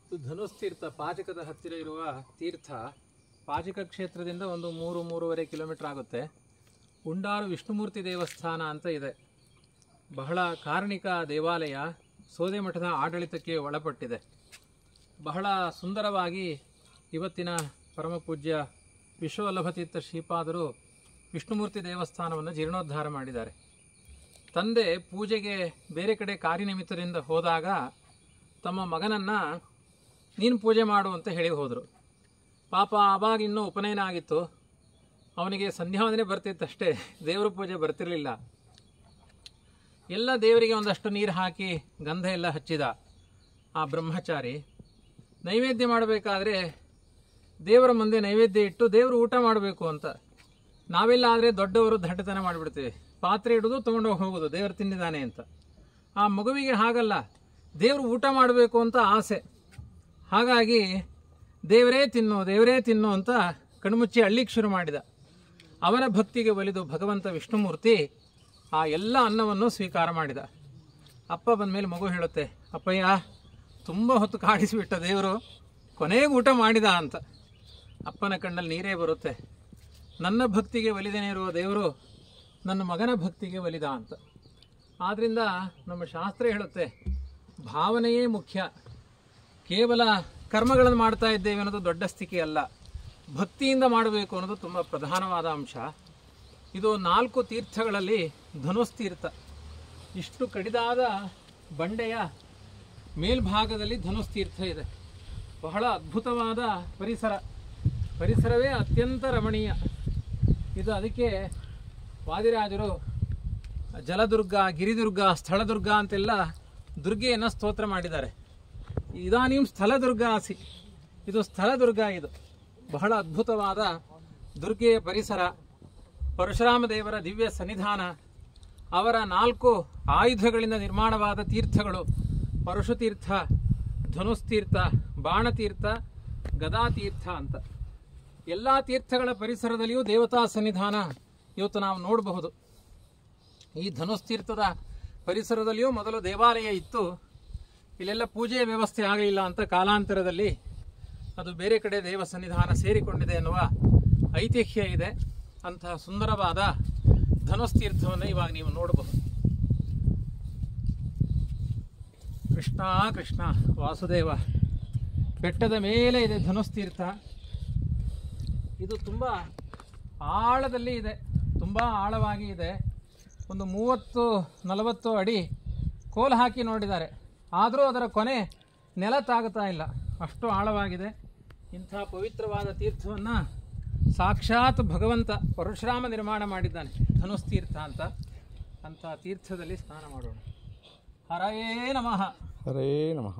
ಇದು ಧನುಸ್ ತೀರ್ಥ ಪಾಜಕದ ಹತ್ತಿರ ಇರುವ ತೀರ್ಥ ಪಾಜಕ ಕ್ಷೇತ್ರದಿಂದ ಒಂದು ಮೂರು ಮೂರುವರೆ ಕಿಲೋಮೀಟರ್ ಆಗುತ್ತೆ ಉಂಡಾರು ವಿಷ್ಣುಮೂರ್ತಿ ದೇವಸ್ಥಾನ ಅಂತ ಇದೆ ಬಹಳ ಕಾರಣಿಕ ದೇವಾಲಯ ಸೋದೆ ಮಠದ ಆಡಳಿತಕ್ಕೆ ಒಳಪಟ್ಟಿದೆ ಬಹಳ ಸುಂದರವಾಗಿ ಇವತ್ತಿನ ಪರಮ ಪೂಜ್ಯ ವಿಶ್ವವಲ್ಲಭತೀರ್ಥ ಶ್ರೀಪಾದರು ವಿಷ್ಣುಮೂರ್ತಿ ದೇವಸ್ಥಾನವನ್ನು ಜೀರ್ಣೋದ್ಧಾರ ಮಾಡಿದ್ದಾರೆ ತಂದೆ ಪೂಜೆಗೆ ಬೇರೆ ಕಡೆ ಕಾರ್ಯನಿಮಿತ್ತದಿಂದ ಹೋದಾಗ ತಮ್ಮ ಮಗನನ್ನು ನೀನು ಪೂಜೆ ಮಾಡು ಅಂತ ಹೇಳಿ ಹೋದರು ಪಾಪ ಆವಾಗ ಇನ್ನೂ ಉಪನಯನ ಆಗಿತ್ತು ಅವನಿಗೆ ಸಂಧ್ಯಾವಂದನೆ ಬರ್ತಿತ್ತಷ್ಟೇ ದೇವರ ಪೂಜೆ ಬರ್ತಿರಲಿಲ್ಲ ಎಲ್ಲ ದೇವರಿಗೆ ಒಂದಷ್ಟು ನೀರು ಹಾಕಿ ಗಂಧ ಎಲ್ಲ ಹಚ್ಚಿದ ಆ ಬ್ರಹ್ಮಚಾರಿ ನೈವೇದ್ಯ ಮಾಡಬೇಕಾದ್ರೆ ದೇವರ ಮುಂದೆ ನೈವೇದ್ಯ ಇಟ್ಟು ದೇವರು ಊಟ ಮಾಡಬೇಕು ಅಂತ ನಾವೆಲ್ಲ ಆದರೆ ದೊಡ್ಡವರು ದಡ್ಡತನ ಮಾಡಿಬಿಡ್ತೀವಿ ಪಾತ್ರೆ ಇಡೋದು ತೊಗೊಂಡು ಹೋಗೋದು ದೇವರು ತಿಂದಿದ್ದಾನೆ ಅಂತ ಆ ಮಗುವಿಗೆ ಹಾಗಲ್ಲ ದೇವರು ಊಟ ಮಾಡಬೇಕು ಅಂತ ಆಸೆ ಹಾಗಾಗಿ ದೇವರೇ ತಿನ್ನು ದೇವರೇ ತಿನ್ನು ಅಂತ ಕಣ್ಮುಚ್ಚಿ ಅಳ್ಳಿಕ್ಕೆ ಶುರು ಮಾಡಿದ ಅವನ ಭಕ್ತಿಗೆ ಒಲಿದು ಭಗವಂತ ವಿಷ್ಣುಮೂರ್ತಿ ಆ ಎಲ್ಲ ಅನ್ನವನ್ನು ಸ್ವೀಕಾರ ಮಾಡಿದ ಅಪ್ಪ ಬಂದಮೇಲೆ ಮಗು ಹೇಳುತ್ತೆ ಅಪ್ಪಯ್ಯ ತುಂಬ ಹೊತ್ತು ಕಾಡಿಸಿಬಿಟ್ಟ ದೇವರು ಕೊನೆಗೆ ಊಟ ಮಾಡಿದ ಅಂತ ಅಪ್ಪನ ಕಣ್ಣಲ್ಲಿ ನೀರೇ ಬರುತ್ತೆ ನನ್ನ ಭಕ್ತಿಗೆ ಒಲಿದೇನೆ ಇರುವ ದೇವರು ನನ್ನ ಮಗನ ಭಕ್ತಿಗೆ ಒಲಿದ ಅಂತ ಆದ್ದರಿಂದ ನಮ್ಮ ಶಾಸ್ತ್ರ ಹೇಳುತ್ತೆ ಭಾವನೆಯೇ ಮುಖ್ಯ ಕೇವಲ ಕರ್ಮಗಳನ್ನು ಮಾಡ್ತಾ ಇದ್ದೇವೆ ಅನ್ನೋದು ದೊಡ್ಡ ಸ್ಥಿತಿ ಅಲ್ಲ ಭಕ್ತಿಯಿಂದ ಮಾಡಬೇಕು ಅನ್ನೋದು ತುಂಬ ಪ್ರಧಾನವಾದ ಅಂಶ ಇದು ನಾಲ್ಕು ತೀರ್ಥಗಳಲ್ಲಿ ಧನುಸ್ ತೀರ್ಥ ಇಷ್ಟು ಕಡಿದಾದ ಬಂಡೆಯ ಮೇಲ್ಭಾಗದಲ್ಲಿ ಧನುಸ್ ತೀರ್ಥ ಇದೆ ಬಹಳ ಅದ್ಭುತವಾದ ಪರಿಸರ ಪರಿಸರವೇ ಅತ್ಯಂತ ರಮಣೀಯ ಇದು ಅದಕ್ಕೆ ವಾದಿರಾಜರು ಜಲದುರ್ಗ ಗಿರಿದುರ್ಗ ಸ್ಥಳದುರ್ಗ ಅಂತೆಲ್ಲ ದುರ್ಗೆಯನ್ನು ಸ್ತೋತ್ರ ಮಾಡಿದ್ದಾರೆ ಇದಾನಿಂ ಸ್ಥಳದುರ್ಗ ಆಸಿ ಇದು ಸ್ಥಳದುರ್ಗ ಇದು ಬಹಳ ಅದ್ಭುತವಾದ ದುರ್ಗೆಯ ಪರಿಸರ ಪರಶುರಾಮ ದೇವರ ದಿವ್ಯ ಸನ್ನಿಧಾನ ಅವರ ನಾಲ್ಕು ಆಯುಧಗಳಿಂದ ನಿರ್ಮಾಣವಾದ ತೀರ್ಥಗಳು ಪರಶುತೀರ್ಥ ಧನುಸ್ತೀರ್ಥ ಬಾಣತೀರ್ಥ ಗದಾತೀರ್ಥ ಅಂತ ಎಲ್ಲ ತೀರ್ಥಗಳ ಪರಿಸರದಲ್ಲಿಯೂ ದೇವತಾ ಸನ್ನಿಧಾನ ಇವತ್ತು ನಾವು ನೋಡಬಹುದು ಈ ಧನುಸ್ತೀರ್ಥದ ಪರಿಸರದಲ್ಲಿಯೂ ಮೊದಲು ದೇವಾಲಯ ಇತ್ತು ಇಲ್ಲೆಲ್ಲ ಪೂಜೆಯ ವ್ಯವಸ್ಥೆ ಆಗಲಿಲ್ಲ ಅಂತ ಕಾಲಾಂತರದಲ್ಲಿ ಅದು ಬೇರೆ ಕಡೆ ದೇವ ಸನ್ನಿಧಾನ ಸೇರಿಕೊಂಡಿದೆ ಎನ್ನುವ ಐತಿಹ್ಯ ಇದೆ ಅಂತಹ ಸುಂದರವಾದ ಧನುಸ್ತೀರ್ಥವನ್ನು ಇವಾಗ ನೀವು ನೋಡಬಹುದು ಕೃಷ್ಣ ಕೃಷ್ಣ ವಾಸುದೇವ ಬೆಟ್ಟದ ಮೇಲೆ ಇದೆ ಧನುಸ್ತೀರ್ಥ ಇದು ತುಂಬ ಆಳದಲ್ಲಿ ಇದೆ ತುಂಬ ಆಳವಾಗಿ ಇದೆ ಒಂದು ಮೂವತ್ತು ನಲವತ್ತು ಅಡಿ ಕೋಲು ಹಾಕಿ ನೋಡಿದ್ದಾರೆ ಆದರೂ ಅದರ ಕೊನೆ ನೆಲ ತಾಗುತ್ತಾ ಇಲ್ಲ ಅಷ್ಟು ಆಳವಾಗಿದೆ ಇಂಥ ಪವಿತ್ರವಾದ ತೀರ್ಥವನ್ನು ಸಾಕ್ಷಾತ್ ಭಗವಂತ ಪರಶುರಾಮ ನಿರ್ಮಾಣ ಮಾಡಿದ್ದಾನೆ ಧನುಸ್ ತೀರ್ಥ ಅಂತ ಅಂಥ ತೀರ್ಥದಲ್ಲಿ ಸ್ನಾನ ಮಾಡೋಣ ಹರಯೇ ನಮಃ ಹರೇ ನಮಃ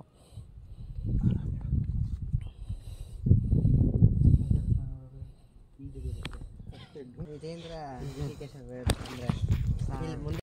ವಿಜೇಂದ್ರ ವೆಂಕಟೇಶ್ವರ ಅಂದ್ರೆ ಇಲ್ಲಿ ಮುಂದೆ